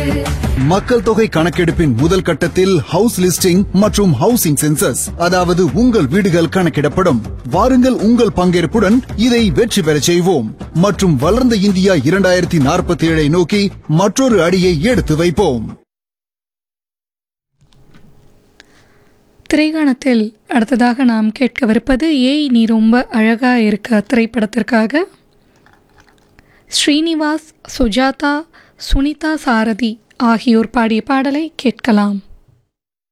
மக்கள் தொகை கணக்கெடுப்பின் முதல் கட்டத்தில் ஹவுஸ் லிஸ்டிங் மற்றும் ஹவுசிங் சென்சஸ் அதாவது உங்கள் வீடுகள் கணக்கிடப்படும் வாருங்கள் உங்கள் பங்கேற்புடன் இதை வெற்றி பெறச் செய்வோம் மற்றும் வளர்ந்த இந்தியா இரண்டாயிரத்தி நாற்பத்தி ஏழை நோக்கி மற்றொரு அடியை எடுத்து வைப்போம் திரைகாணத்தில் அடுத்ததாக நாம் கேட்கவிருப்பது ஏய் நீ ரொம்ப அழகா இருக்க திரைப்படத்திற்காக ஸ்ரீனிவாஸ் சுஜாதா சுனிதா சாரதி ஆகியோர் பாடிய பாடலை கேட்கலாம்